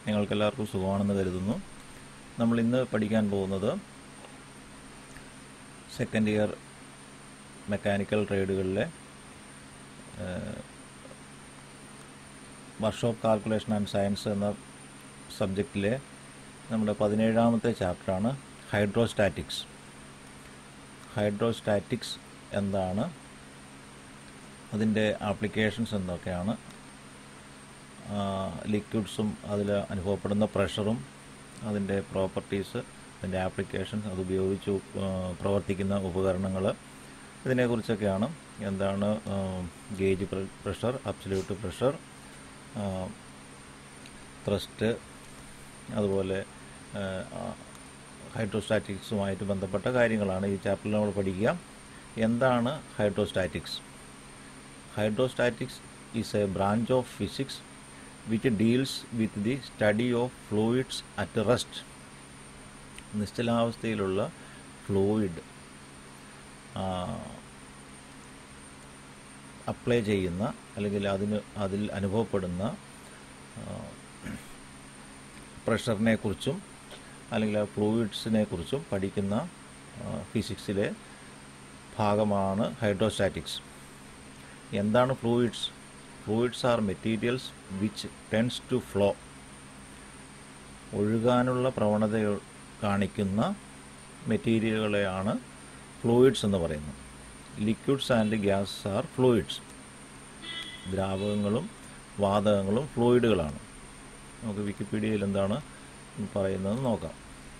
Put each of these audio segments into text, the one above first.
നിങ്ങൾക്കെല്ലാവർക്കും സുഖമാണെന്ന് കരുതുന്നു നമ്മൾ ഇന്ന് പഠിക്കാൻ പോകുന്നത് സെക്കൻഡ് ഇയർ മെക്കാനിക്കൽ ട്രേഡുകളിലെ വർക്ക്ഷോപ്പ് കാൽക്കുലേഷൻ ആൻഡ് സയൻസ് എന്ന സബ്ജക്റ്റിലെ നമ്മുടെ പതിനേഴാമത്തെ ചാപ്റ്ററാണ് ഹൈഡ്രോസ്റ്റാറ്റിക്സ് ഹൈഡ്രോസ്റ്റാറ്റിക്സ് എന്താണ് അതിൻ്റെ ആപ്ലിക്കേഷൻസ് എന്തൊക്കെയാണ് ലിക്വിഡ്സും അതിൽ അനുഭവപ്പെടുന്ന പ്രഷറും അതിൻ്റെ പ്രോപ്പർട്ടീസ് അതിൻ്റെ ആപ്ലിക്കേഷൻസ് അത് ഉപയോഗിച്ച് ആ, പ്രവർത്തിക്കുന്ന ഉപകരണങ്ങൾ ഇതിനെക്കുറിച്ചൊക്കെയാണ് എന്താണ് gauge pressure absolute pressure thrust അതുപോലെ ഹൈഡ്രോസ്റ്റാറ്റിക്സുമായിട്ട് ബന്ധപ്പെട്ട കാര്യങ്ങളാണ് ഈ ചാപ്റ്ററിൽ നമ്മൾ പഠിക്കുക എന്താണ് hydrostatics hydrostatics is a branch of physics which deals with the study of fluids at rest നിശ്ചലാവസ്ഥയിലുള്ള ഫ്ലൂയിഡ് അപ്ലൈ ചെയ്യുന്ന അല്ലെങ്കിൽ അതിന് അതിൽ അനുഭവപ്പെടുന്ന പ്രഷറിനെ കുറിച്ചും അല്ലെങ്കിൽ ആ ഫ്ലൂയിഡ്സിനെ കുറിച്ചും പഠിക്കുന്ന ഫിസിക്സിലെ ഭാഗമാണ് ഹൈഡ്രോസ്റ്റാറ്റിക്സ് എന്താണ് fluids fluids are materials which tends to flow ഒഴുകാനുള്ള പ്രവണത കാണിക്കുന്ന മെറ്റീരിയലുകളെയാണ് ഫ്ലൂയിഡ്സ് എന്ന് പറയുന്നത് liquids and gas are fluids ദ്രാവകങ്ങളും വാതകങ്ങളും ഫ്ലൂയിഡുകളാണ് നമുക്ക് വിക്കിപീഡിയയിൽ എന്താണ് പറയുന്നത് നോക്കാം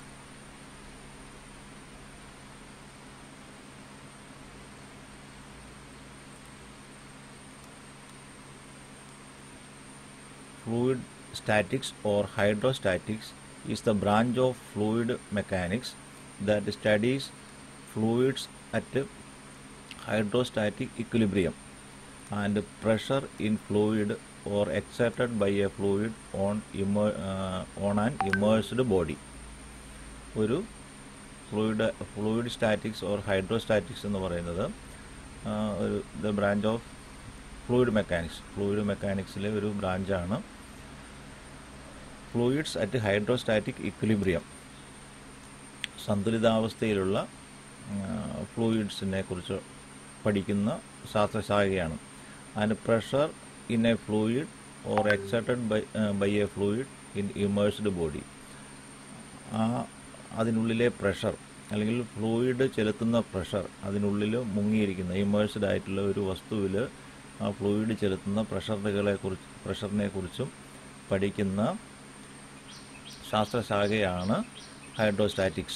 fluid statics or hydrostatics is the branch of fluid mechanics that studies fluids at hydrostatic equilibrium and pressure in fluid or exerted by a fluid on, immer- uh, on an immersed body ഒരു fluid fluid statics or hydrostatics എന്ന് പറയുന്നത് ആ, ഒരു the branch of fluid mechanics fluid മെക്കാനിക്സിലെ ഒരു ബ്രാഞ്ചാണ് fluids at hydrostatic equilibrium സന്തുലിതാവസ്ഥയിലുള്ള ഫ്ലൂയിഡ്സിനെ കുറിച്ച് പഠിക്കുന്ന ശാസ്ത്രശാഖയാണ് and pressure in a fluid or exerted by by a fluid in immersed body ആ അതിനുള്ളിലെ പ്രഷർ അല്ലെങ്കിൽ ഫ്ലൂയിഡ് ചെലുത്തുന്ന പ്രഷർ അതിനുള്ളിൽ മുങ്ങിയിരിക്കുന്ന ഇമേഴ്സ്ഡ് ആയിട്ടുള്ള ഒരു വസ്തുവിൽ ആ ഫ്ലൂയിഡ് ചെലുത്തുന്ന പ്രഷറുകളെ കുറിച്ച് പ്രഷറിനെ കുറിച്ചും പഠിക്കുന്ന ശാസ്ത്രശാഖയാണ് hydrostatics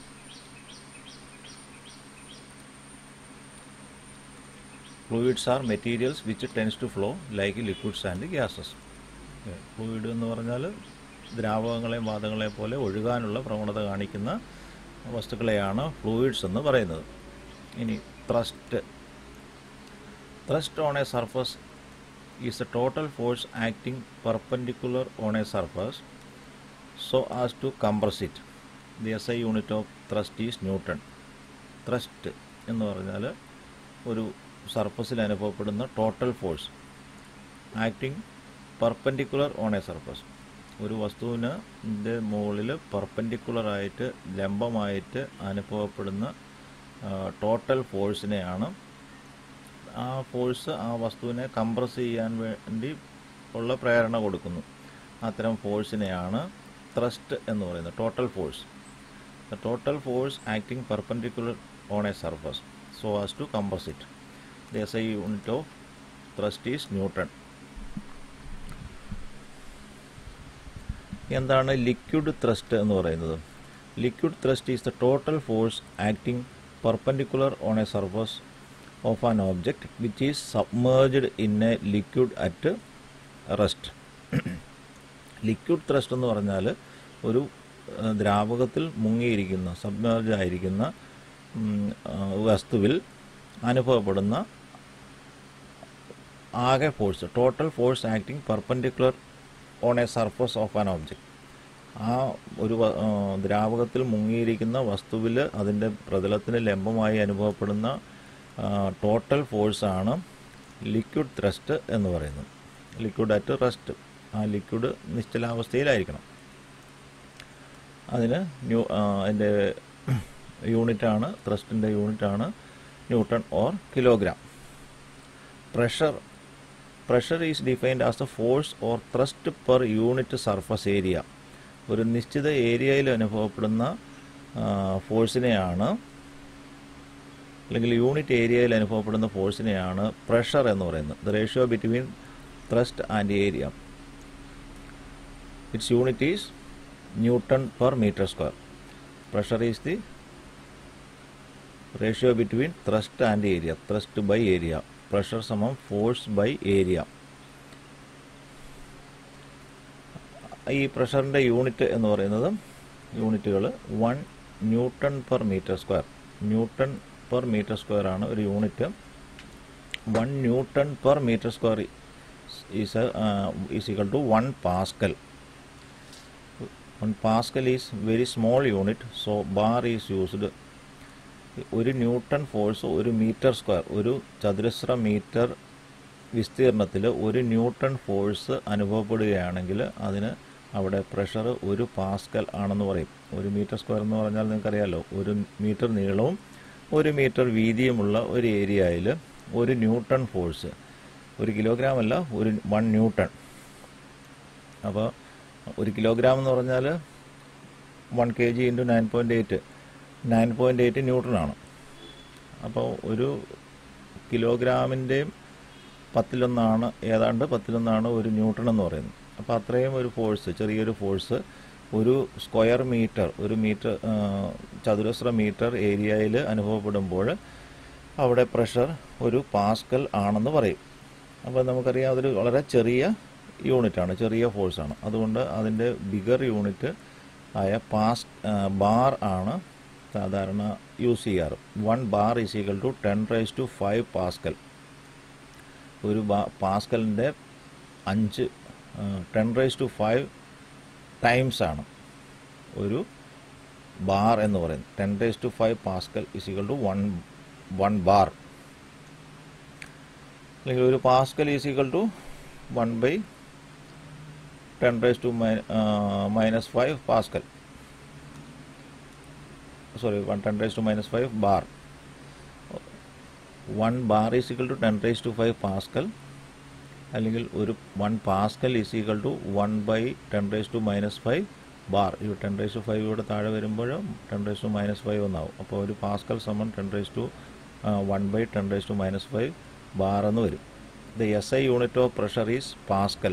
fluids are materials which tends to flow like liquids and gases fluid എന്ന് പറഞ്ഞാൽ ദ്രാവകങ്ങളെയും വാതകങ്ങളെ പോലെ ഒഴുകാനുള്ള പ്രവണത കാണിക്കുന്ന വസ്തുക്കളെയാണ് ഫ്ലൂയിഡ്സ് എന്ന് പറയുന്നത് ഇനി thrust thrust on a surface is a total force acting perpendicular on a surface so as to compress it the S I unit of thrust is newton thrust എന്ന് പറഞ്ഞാൽ ഒരു സർഫസിൽ അനുഭവപ്പെടുന്ന total force acting perpendicular on a surface ഒരു വസ്തുവിന് ഇതിൻ്റെ മുകളിൽ പെർപെൻഡിക്കുലറായിട്ട് ലംബമായിട്ട് അനുഭവപ്പെടുന്ന ടോട്ടൽ ഫോഴ്സിനെയാണ് ആ ഫോഴ്സ് ആ വസ്തുവിനെ കംപ്രസ് ചെയ്യാൻ വേണ്ടി ഉള്ള പ്രേരണ കൊടുക്കുന്നു അത്തരം ഫോഴ്സിനെയാണ് ത്രസ്റ്റ് എന്ന് പറയുന്നത് total force the total force acting perpendicular on a surface so as to compress it the S I unit of thrust is newton എന്താണ് ലിക്വിഡ് ത്രസ്റ്റ് എന്ന് പറയുന്നത് liquid thrust is the total force acting perpendicular on a surface of an object which is submerged in a liquid at rest liquid thrust എന്ന് പറഞ്ഞാൽ ഒരു ആ, ദ്രാവകത്തിൽ മുങ്ങിയിരിക്കുന്ന submerge ആയിരിക്കുന്ന ഉം, ആ, വസ്തുവിൽ അനുഭവപ്പെടുന്ന ആകെ force total force acting perpendicular on a surface of an object ആ ഒരു വ- ആ, ദ്രാവകത്തിൽ മുങ്ങിയിരിക്കുന്ന വസ്തുവിൽ അതിൻ്റെ പ്രതലത്തിന് ലംബമായി അനുഭവപ്പെടുന്ന ടോട്ടൽ ഫോഴ്സാണ് ലിക്വിഡ് ത്രസ്റ്റ് എന്ന് പറയുന്നത് ലിക്വിഡ് അറ്റ് റെസ്റ്റ് ആ ലിക്വിഡ് നിശ്ചലാവസ്ഥയിലായിരിക്കണം അതിന് ന്യൂ അതിൻ്റെ യൂണിറ്റാണ് ത്രസ്റ്റിൻ്റെ യൂണിറ്റാണ് newton or kilogram pressure pressure is defined as the force or thrust per unit surface area ഒരു നിശ്ചിത ഏരിയയിൽ അനുഭവപ്പെടുന്ന ഫോഴ്സിനെയാണ് അല്ലെങ്കിൽ യൂണിറ്റ് ഏരിയയിൽ അനുഭവപ്പെടുന്ന ഫോഴ്സിനെയാണ് പ്രഷർ എന്ന് പറയുന്നത് the ratio between thrust and area it's unit is newton per meter square pressure is the ratio between thrust and area thrust by area pressure സമം ഫോഴ്സ് ബൈ ഏരിയ ഈ പ്രഷറിൻ്റെ യൂണിറ്റ് എന്ന് പറയുന്നത് യൂണിറ്റുകൾ one newton per meter square newton per meter square ആണ് ഒരു unit one newton per meter square is is equal to one pascal one pascal is very small unit so bar is used ഒരു newton force ഒരു meter square ഒരു ചതുരശ്ര metre വിസ്തീർണത്തിൽ ഒരു newton force അനുഭവപ്പെടുകയാണെങ്കിൽ അതിന് അവിടെ pressure ഒരു പാസ്കൽ ആണെന്ന് പറയും ഒരു മീറ്റർ സ്ക്വയർ എന്ന് പറഞ്ഞാൽ നിങ്ങൾക്കറിയാമല്ലോ ഒരു മീറ്റർ നീളവും ഒരു മീറ്റർ വീതിയുമുള്ള ഒരു ഏരിയയിൽ ഒരു ന്യൂട്ടൺ ഫോഴ്സ് ഒരു കിലോഗ്രാം അല്ല ഒരു വൺ ന്യൂട്ടൺ അപ്പോൾ ഒരു കിലോഗ്രാം എന്ന് പറഞ്ഞാൽ one K G into nine point eight nine point eight ന്യൂട്ടനാണ് അപ്പോൾ ഒരു കിലോഗ്രാമിൻ്റെയും പത്തിലൊന്നാണ് ഏതാണ്ട് പത്തിലൊന്നാണ് ഒരു ന്യൂട്ടൺ എന്ന് പറയുന്നത് അപ്പോൾ അത്രയും ഒരു ഫോഴ്സ് ചെറിയൊരു ഫോഴ്സ് ഒരു സ്ക്വയർ മീറ്റർ ഒരു മീറ്റർ ചതുരശ്ര മീറ്റർ ഏരിയയിൽ അനുഭവപ്പെടുമ്പോൾ അവിടെ പ്രഷർ ഒരു പാസ്കൽ ആണെന്ന് പറയും അപ്പോൾ നമുക്കറിയാം അതൊരു വളരെ ചെറിയ യൂണിറ്റാണ് ചെറിയ ഫോഴ്സാണ് അതുകൊണ്ട് അതിൻ്റെ ബിഗർ യൂണിറ്റ് ആയ പാസ് ബാർ ആണ് സാധാരണ യൂസ് ചെയ്യാറ് one bar is equal to ten raise to five pascal ഒരു ബാ പാസ്കലിൻ്റെ അഞ്ച് ten raise to five times ആണ് ഒരു ബാർ എന്ന് പറയുന്നത് ten raise to five pascal is equal to one one bar അല്ലെങ്കിൽ ഒരു pascal is equal to one by ten raise to minus five pascal sorry one ten raise to minus five bar one bar is equal to ten raise to five pascal അല്ലെങ്കിൽ ഒരു one pascal is equal to one by ten raise to minus five bar ഈ ten raise to five ഇവിടെ താഴെ വരുമ്പോൾ ten raise to minus five എന്നാവും അപ്പോൾ ഒരു pascal സമൺ ten raise to one by ten raise to minus five bar എന്ന് വരും the S I unit of pressure is pascal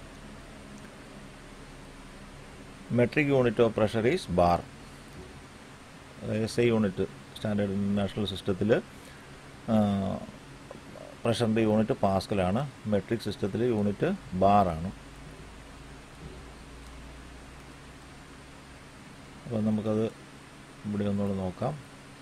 metric unit of pressure is bar S I unit standard international സിസ്റ്റത്തിൽ പ്രഷറിൻ്റെ unit പാസ്കലാണ് metric സിസ്റ്റത്തിൽ unit ബാറാണ് അപ്പോൾ നമുക്കത് ഇവിടെ ഒന്നുകൂടെ നോക്കാം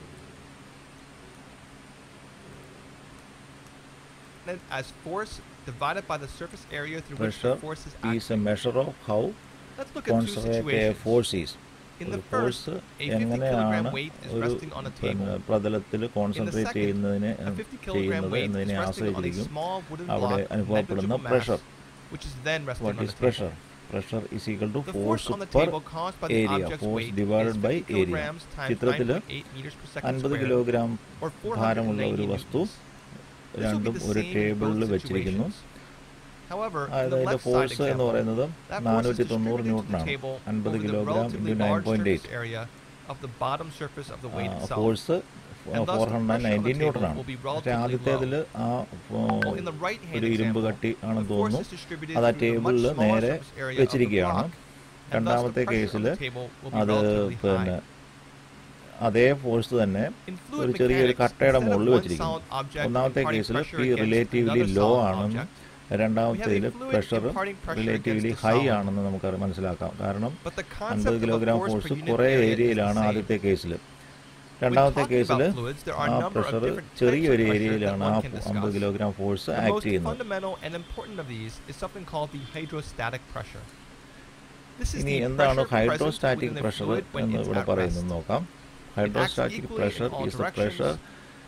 as force divided by the surface area through which pressure the force is is a acting. Measure of how Let's look at two concentrate a situations. Force is In ഒരു the first, force a 50 എങ്ങനെയാണ് kilogram weight is ഒരു resting on a പിന്നെ table. പ്രതലത്തിൽ concentrate second, ചെയ്യുന്നതിനെ A 50 kilogram ചെയ്യുന്നത് weight is എന്നതിനെ resting on a ആശ്രയിച്ചിരിക്കും small wooden അവിടെ block of അനുഭവപ്പെടുന്ന negligible mass, pressure which is then resting what on is the pressure table. Pressure is equal to The force force on the per table caused by the area object's force weight is divided by 50 area kilograms times ചിത്രത്തിൽ 9.8 meters per second അൻപത് squared, kilogram or ഭാരമുള്ള 490 ഒരു വസ്തു newtons. This will be രണ്ടും the ഒരു same in ടേബിളിൽ both വെച്ചിരിക്കുന്നു situations. However, in അതായത് the അതിൻ്റെ left side ഫോഴ്സ് എന്ന് example, പറയുന്നത് that force is നാനൂറ്റി തൊണ്ണൂറ് distributed to the ന്യൂട്ടനാണ് table അൻപത് over the kilogram relatively into nine large point surface eight area of the bottom surface of the weight itself. Force And thus four the hundred pressure on nineteen the table ന്യൂട്ടനാണ് will be പക്ഷേ relatively ആദ്യത്തേതിൽ ആ While in the right-hand ഒരു ഇരുമ്പ് example, കട്ടി the ആണെന്ന് force തോന്നുന്നു is distributed അത് ആ through the much ടേബിളിൽ smaller നേരെ surface area of the വെച്ചിരിക്കുകയാണ് block, and thus the രണ്ടാമത്തെ pressure on കേസിൽ the table will be അത് relatively പിന്നെ high. അതേ ഫോഴ്സ് തന്നെ In fluid ഒരു ചെറിയൊരു mechanics, കട്ടയുടെ instead of മുകളിൽ one വെച്ചിരിക്കുന്നു solid object ഒന്നാമത്തെ imparting കേസിൽ pressure P against relatively another low solid ആണെന്നും object, രണ്ടാമത്തേതിൽ fluid pressure imparting pressure relatively against the high solid. ആണെന്ന് നമുക്ക് മനസ്സിലാക്കാം കാരണം But the അൻപത് concept of a kilogram force per force unit കുറേ area is the ഏരിയയിലാണ് same. ആദ്യത്തെ കേസിൽ When രണ്ടാമത്തെ talking കേസിൽ about fluids, there are ആ a number of pressure different types of ചെറിയൊരു pressure that ഏരിയയിലാണ് ആ one can അമ്പത് discuss. Kilogram force The act most ചെയ്യുന്നത് fundamental and important of these is something called the hydrostatic pressure. This is ഇനി the എന്താണ് pressure present hydrostatic within the pressure fluid when എന്ന് it's ഇവിടെ at പറയുന്നത് rest. നോക്കാം hydrostatic equally in pressure all is the pressure directions,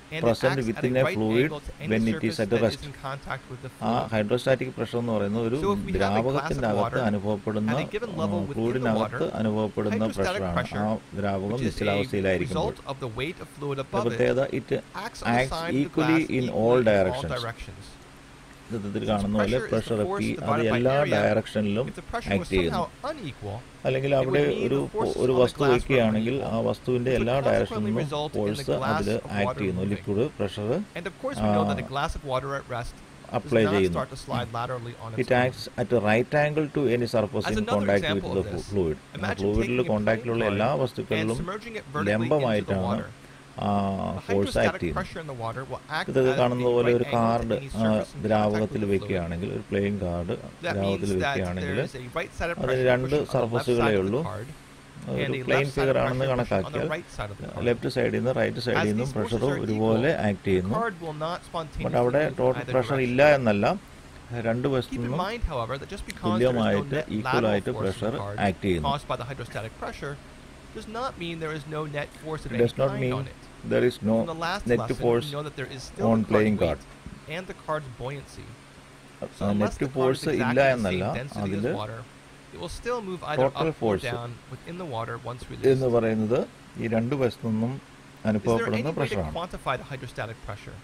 and present it acts within at a a right fluid angle to any when it surface is at that rest. is in contact with the ആ fluid. Hydrostatic pressure എന്ന് പറയുന്നത് ഒരു So if we have a glass of ദ്രാവകത്തിന്റെ അകത്ത് water അനുഭവപ്പെടുന്ന at a given level within the ഫ്ലൂയിഡിനകത്ത് water, അനുഭവപ്പെടുന്ന hydrostatic പ്രഷറാണ് pressure, ആ ദ്രാവകം which is a നിശ്ചലാവസ്ഥയിലായിരിക്കുമ്പോൾ result of the weight of fluid അതിന്റെ above it, പ്രത്യേകത it acts on the acts side of the equally glass in equally all in all directions. directions. ചിത്രത്തിൽ Since കാണുന്ന പോലെ pressure is the pressure force P divided അത് by എല്ലാ area, ഡയറക്ഷനിലും If the pressure was act ചെയ്യുന്നു somehow unequal, അല്ലെങ്കിൽ it അവിടെ would mean ഒരു the forces ഒരു on the വസ്തു glass were വയ്ക്കുകയാണെങ്കിൽ ആ unequal. വസ്തുവിന്റെ It would എല്ലാ consequently ഡയറക്ഷനിലും result in the force glass അതിൽ of ആക്ട് water ചെയ്യുന്നു moving. Liquid pressure And of course, we know that a Ah, glass of water at rest does apply not ചെയ്യുന്നു start to slide laterally on its it own. Acts at right angle to any surface As in another contact example with of the this, fluid imagine ഫ്ലൂയിഡിൽ taking a കോണ്ടാക്റ്റിലുള്ള playing എല്ലാ card and വസ്തുക്കളിലും submerging it vertically into the ലംബമായിട്ടാണ് water. ആ The force act hydrostatic ചെയ്യുന്നത് pressure in the water will act ഇതൊക്കെ at a കാണുന്നത് പോലെ right ഒരു angle to card any surface in contact with ദ്രാവകത്തിൽ the fluid. വെക്കുകയാണെങ്കിൽ ഒരു പ്ലെയിൻ കാർഡ് That ദ്രാവകത്തിൽ means that വെക്കുകയാണെങ്കിൽ there is a right-sided അതിന് pressure രണ്ട് pushing on the left സർഫസുകളേ side of ഉള്ളൂ the card ഒരു and a plane left-sided figure pressure ആണെന്ന് pushing on the കണക്കാക്കിയാൽ right side of the card. Left സൈഡിൽ നിന്ന് റൈറ്റ് സൈഡിൽ As നിന്നും these പ്രഷർ forces are ഒരുപോലെ equal, ആക്ട് The ചെയ്യുന്നു card will not but spontaneously അവിടെ move in total either pressure direction. ഇല്ല എന്നല്ല രണ്ട് Keep in വശത്തുനിന്നും mind, however, that just because there is no തുല്യമായിട്ട് net ഈക്വൽ lateral ആയിട്ട് force in pressure the card act ചെയ്യുന്നു caused by the hydrostatic pressure does not mean there is no net force of It any does not kind mean on it. there is no From the last net lesson, force we know that there is still on the card's playing card. weight and the card's buoyancy. So unless net the card is force exactly ഇല്ല the എന്നല്ല same density അതിൽ as water, it will still move either Total up or force down within the water once എന്ന് released. പറയുന്നത് ഈ രണ്ട് വശത്തു നിന്നും Is there any അനുഭവപ്പെടുന്ന way to പ്രഷറാണ് quantify the hydrostatic pressure?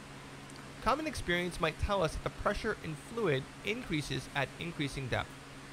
Common experience might tell us that the pressure in fluid increases at increasing depth.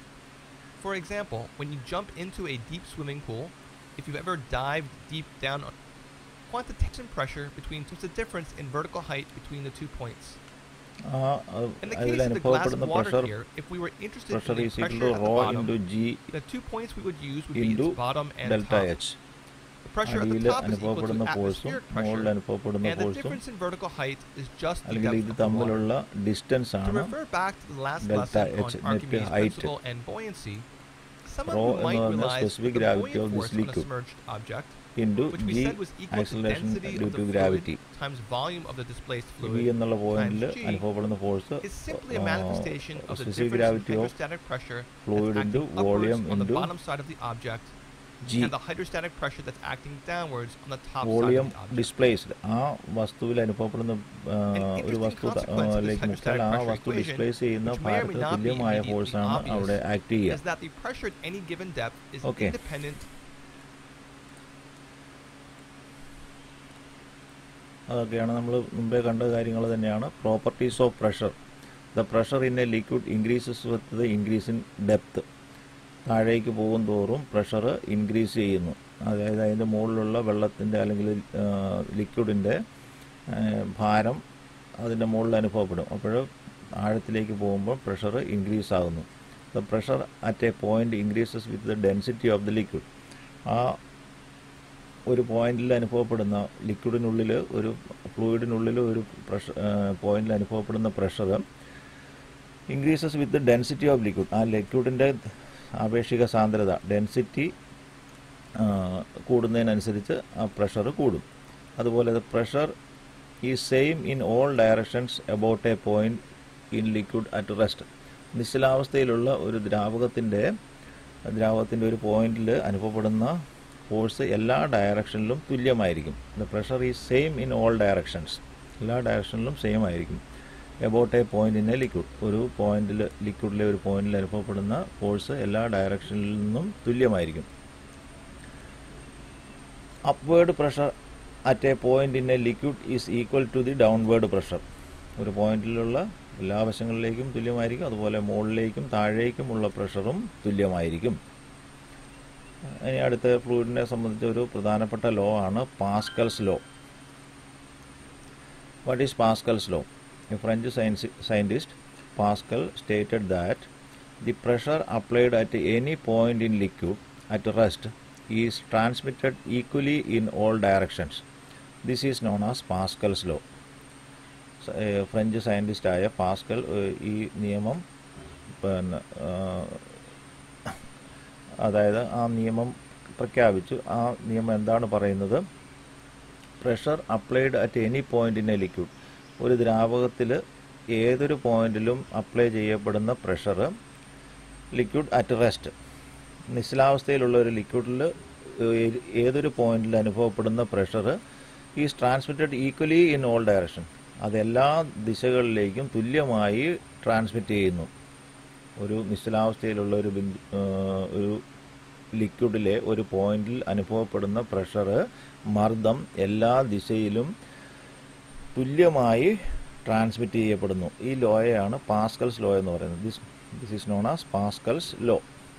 For example, when you jump into a deep swimming pool, if you've ever dived deep down, quantitation pressure between the difference in vertical height between the two points. ആ അത് In the അതിൽ case of the glass of അനുഭവപ്പെടുന്ന water pressure here, if we were interested pressure in the is equal pressure to at the rho bottom, into g the two points we would use would be into its bottom and delta top. H The pressure at the അടിയിൽ top is equal അനുഭവപ്പെടുന്ന to ഫോഴ്സും atmospheric മുകളിൽ pressure, അനുഭവപ്പെടുന്ന and the ഫോഴ്സും difference in vertical height is just the അല്ലെങ്കിൽ depth ഇത് of the water. തമ്മിലുള്ള distance To ആണ് refer back to the last delta lesson H, on net Archimedes' height. principle and buoyancy, some of Rho you എന്ന് might പറഞ്ഞാൽ realize that specific the gravity buoyant of this force on a liquid. submerged object, into which we g said was equal to the acceleration density due of to the gravity fluid times volume of the displaced V fluid, എന്നുള്ള പോയിന്റിൽ G അനുഭവപ്പെടുന്ന force is simply a manifestation of the specific difference in gravity of hydrostatic pressure fluid that's into acting upwards volume on the into bottom side of the object g and the hydrostatic pressure that's acting downwards on the top volume side of the object. Displaced ആ വസ്തുവിൽ അനുഭവപ്പെടുന്ന ആ, An ഒരു interesting വസ്തു consequence of this ലേക്ക് മുക്കിയാൽ hydrostatic ആ pressure വസ്തു equation, ഡിസ്പ്ലേസ് ചെയ്യുന്ന which may or may ഭാരത്ത് not be തുല്യമായ immediately ഫോഴ്സാണ് obvious, അവിടെ ആക്ട് ചെയ്യുക is that the pressure at any given depth is Okay. independent അതൊക്കെയാണ് നമ്മൾ മുമ്പേ കണ്ട കാര്യങ്ങൾ തന്നെയാണ് properties of pressure the pressure in a liquid increases with the increase in depth താഴേക്ക് പോകും തോറും പ്രഷർ ഇൻക്രീസ് ചെയ്യുന്നു അതായത് അതിൻ്റെ മുകളിലുള്ള വെള്ളത്തിൻ്റെ അല്ലെങ്കിൽ ലിക്വിഡിൻ്റെ ഭാരം അതിൻ്റെ മുകളിൽ അനുഭവപ്പെടും അപ്പോൾ ആഴത്തിലേക്ക് പോകുമ്പോൾ പ്രഷർ ഇൻക്രീസ് ആകുന്നു the pressure at a point increases with the density of the liquid ആ ഒരു പോയിന്റിൽ അനുഭവപ്പെടുന്ന ലിക്വിഡിനുള്ളിൽ ഒരു ഫ്ലൂയിഡിനുള്ളിൽ ഒരു പ്രഷർ പോയിന്റിൽ അനുഭവപ്പെടുന്ന pressure increases with density of liquid ആ ലിക്വിഡിൻ്റെ ആപേക്ഷിക സാന്ദ്രത ഡെൻസിറ്റി കൂടുന്നതിനനുസരിച്ച് ആ പ്രഷർ കൂടും അതുപോലെ പ്രഷർ ഈ same in all directions about a point in liquid at rest നിശ്ചലാവസ്ഥയിലുള്ള ഒരു ദ്രാവകത്തിൻ്റെ ദ്രാവകത്തിൻ്റെ ഒരു പോയിന്റിൽ അനുഭവപ്പെടുന്ന ഫോഴ്സ് എല്ലാ ഡയറക്ഷനിലും തുല്യമായിരിക്കും the pressure is same in all directions എല്ലാ ഡയറക്ഷനിലും സെയിം ആയിരിക്കും about a point in a liquid ഒരു പോയിന്റിൽ ലിക്വിഡിലെ ഒരു പോയിന്റിൽ അനുഭവപ്പെടുന്ന ഫോഴ്സ് എല്ലാ ഡയറക്ഷനിൽ നിന്നും തുല്യമായിരിക്കും upward pressure at a point in a liquid is equal to the downward pressure ഒരു പോയിന്റിലുള്ള എല്ലാ വശങ്ങളിലേക്കും തുല്യമായിരിക്കും അതുപോലെ മുകളിലേക്കും താഴേക്കുമുള്ള പ്രഷറും തുല്യമായിരിക്കും ഇനി അടുത്ത ഫ്ലൂയിഡിനെ സംബന്ധിച്ച ഒരു പ്രധാനപ്പെട്ട ലോ ആണ് Pascal's law what is Pascal's law a French science scientist Pascal stated that the pressure applied at any point in liquid at rest is transmitted equally in all directions this is known as Pascal's law French സയൻറ്റിസ്റ്റായ Pascal ഏഹ്, ഈ നിയമം പിന്നെ ആഹ്, അതായത് ആ നിയമം പ്രഖ്യാപിച്ചു ആ നിയമം എന്താണ് പറയുന്നത് pressure applied at any point in a liquid ഒരു ദ്രാവകത്തിൽ ഏതൊരു പോയിന്റിലും അപ്ലൈ ചെയ്യപ്പെടുന്ന പ്രഷർ ലിക്വിഡ് അറ്റ് റെസ്റ്റ് നിശ്ചലാവസ്ഥയിലുള്ള ഒരു ലിക്വിഡിൽ ഏതൊരു പോയിന്റിൽ അനുഭവപ്പെടുന്ന pressure is transmitted equally in all direction അതെല്ലാ ദിശകളിലേക്കും തുല്യമായി ട്രാൻസ്മിറ്റ് ചെയ്യുന്നു ഒരു നിശ്ചലാവസ്ഥയിലുള്ള ഒരു ബിന്ദു ആ, ഒരു ലിക്വിഡിലെ ഒരു പോയിന്റിൽ അനുഭവപ്പെടുന്ന പ്രഷർ മർദ്ദം എല്ലാ ദിശയിലും തുല്യമായി ട്രാൻസ്മിറ്റ് ചെയ്യപ്പെടുന്നു ഈ ലോയെയാണ് പാസ്കൽസ് ലോ എന്ന് പറയുന്നത് this this is known as Pascal's law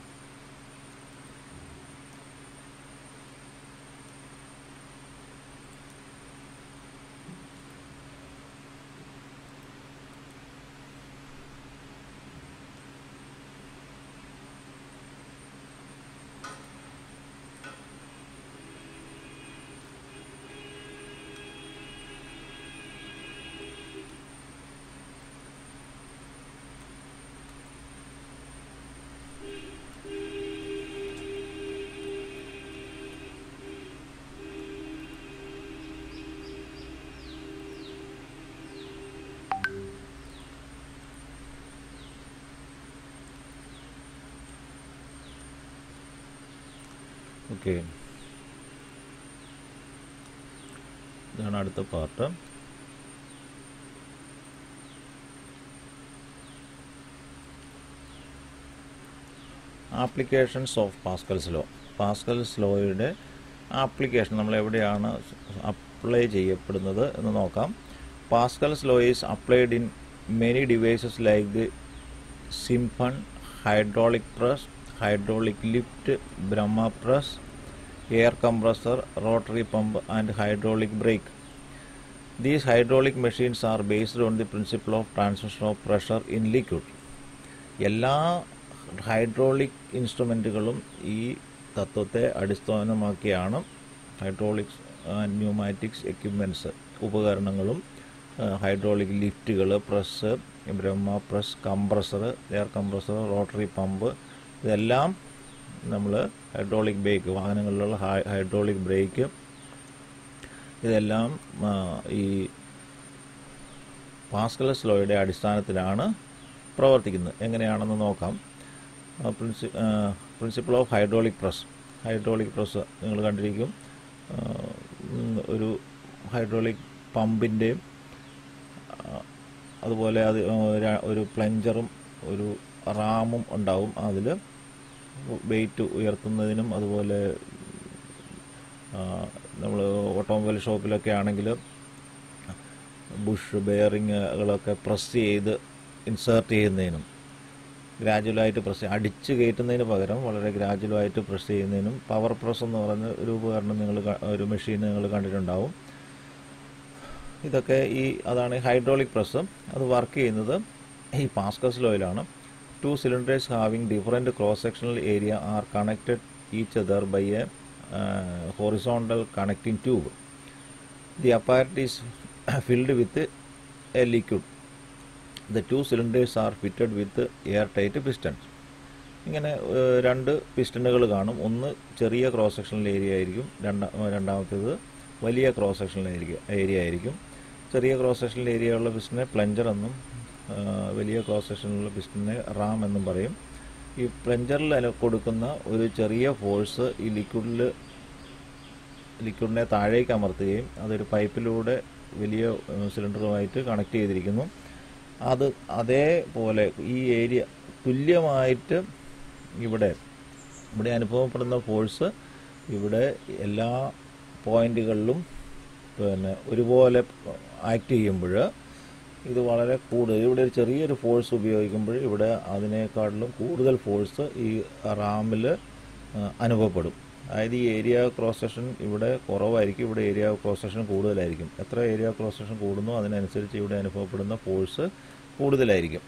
okay ഇതാണ് അടുത്ത part applications of Pascal's law Pascal's ലോയുടെ ആപ്ലിക്കേഷൻ നമ്മൾ എവിടെയാണ് അപ്ലൈ ചെയ്യപ്പെടുന്നത് എന്ന് നോക്കാം Pascal's law is applied in many devices like the siphon hydraulic press hydraulic lift Bramah press air compressor rotary pump and hydraulic brake These hydraulic machines are based on the principle of transmission of pressure in liquid. എല്ലാ hydraulic ഇൻസ്ട്രുമെൻറ്റുകളും ഈ തത്വത്തെ അടിസ്ഥാനമാക്കിയാണ് hydraulics and pneumatics equipments ഉപകരണങ്ങളും hydraulic ലിഫ്റ്റുകൾ press Bramah press compressor air compressor rotary pump ഇതെല്ലാം നമ്മൾ hydraulic brake വാഹനങ്ങളിലുള്ള ഹൈ- ഹൈഡ്രോളിക് ബ്രേക്ക് ഇതെല്ലാം ആ, ഈ പാസ്കലസ് ലോയുടെ അടിസ്ഥാനത്തിലാണ് പ്രവർത്തിക്കുന്നത് എങ്ങനെയാണെന്ന് നോക്കാം പ്രിൻസി principle of hydraulic press hydraulic press നിങ്ങൾ കണ്ടിരിക്കും ആ, ഉം, ഒരു ഹൈഡ്രോളിക് പമ്പിൻ്റെയും അതുപോലെ അത് ആ, ര- ഒരു പ്ലഞ്ചറും ഒരു റാമും ഉണ്ടാവും അതിൽ വെയിറ്റ് ഉയർത്തുന്നതിനും അതുപോലെ നമ്മൾ ഓട്ടോമൊബൈൽ ഷോപ്പിലൊക്കെ ആണെങ്കിൽ ബുഷ് ബെയറിങ്ങുകളൊക്കെ പ്രസ് ചെയ്ത് ഇൻസേർട്ട് ചെയ്യുന്നതിനും ഗ്രാജുവലായിട്ട് പ്രസ് അടിച്ച് കയറ്റുന്നതിന് പകരം വളരെ ഗ്രാജുവലായിട്ട് പ്രസ് ചെയ്യുന്നതിനും പവർ പ്രസ് എന്ന് പറയുന്ന ഒരു ഉപകരണം നിങ്ങൾ ഒരു മെഷീൻ നിങ്ങൾ കണ്ടിട്ടുണ്ടാവും ഇതൊക്കെ ഈ അതാണ് ഹൈഡ്രോളിക് പ്രസ് അത് വർക്ക് ചെയ്യുന്നത് ഈ പാസ്കസ് ലോയിലാണ് two cylinders having different cross sectional area are connected each other by a horizontal connecting tube the apparatus is filled with a liquid the two cylinders are fitted with air tight pistons ഇങ്ങനെ ഏഹ്, രണ്ട് പിസ്റ്റണുകൾ കാണും ഒന്ന് ചെറിയ cross sectional area ആയിരിക്കും രണ്ടാ രണ്ടാമത്തേത് വലിയ ക്രോസ് സെക്ഷണൽ ഏരിയ ഏരിയ ആയിരിക്കും ചെറിയ ക്രോസ് സെക്ഷണൽ ഏരിയ ഉള്ള പിസ്റ്റനെ പ്ലഞ്ചർ എന്നും ഏഹ്, വലിയ ക്രോസ് സെക്ഷനുള്ള പിസ്റ്റനെ റാം എന്നും പറയും ഈ പ്ലഞ്ചറിൽ അല- കൊടുക്കുന്ന ഒരു ചെറിയ ഫോഴ്സ് ഈ ലിക്വിഡിൽ ലിക്വിഡിനെ താഴേക്ക് അമർത്തുകയും അതൊരു പൈപ്പിലൂടെ വലിയ ഏഹ്, സിലിണ്ടറുമായിട്ട് കണക്ട് ചെയ്തിരിക്കുന്നു അത് അതേപോലെ ഈ ഏരിയ തുല്യമായിട്ട് ഇവിടെ ഇവിടെ അനുഭവപ്പെടുന്ന ഫോഴ്സ് ഇവിടെ എല്ലാ പോയിന്റുകളിലും പിന്നെ ഒരുപോലെ ആക്ട് ചെയ്യുമ്പോൾ ഇത് വളരെ കൂടുതൽ ഇവിടെ ഒരു ചെറിയൊരു ഫോഴ്സ് ഉപയോഗിക്കുമ്പോൾ ഇവിടെ അതിനേക്കാട്ടിലും കൂടുതൽ ഫോഴ്സ് ഈ റാമിൽ അനുഭവപ്പെടും അതായത് ഈ ഏരിയ ക്രോസ് സെക്ഷൻ ഇവിടെ കുറവായിരിക്കും ഇവിടെ ഏരിയ ക്രോസ് സെക്ഷൻ കൂടുതലായിരിക്കും എത്ര ഏരിയ ക്രോസ് സെക്ഷൻ കൂടുന്നോ അതിനനുസരിച്ച് ഇവിടെ അനുഭവപ്പെടുന്ന ഫോഴ്സ് കൂടുതലായിരിക്കും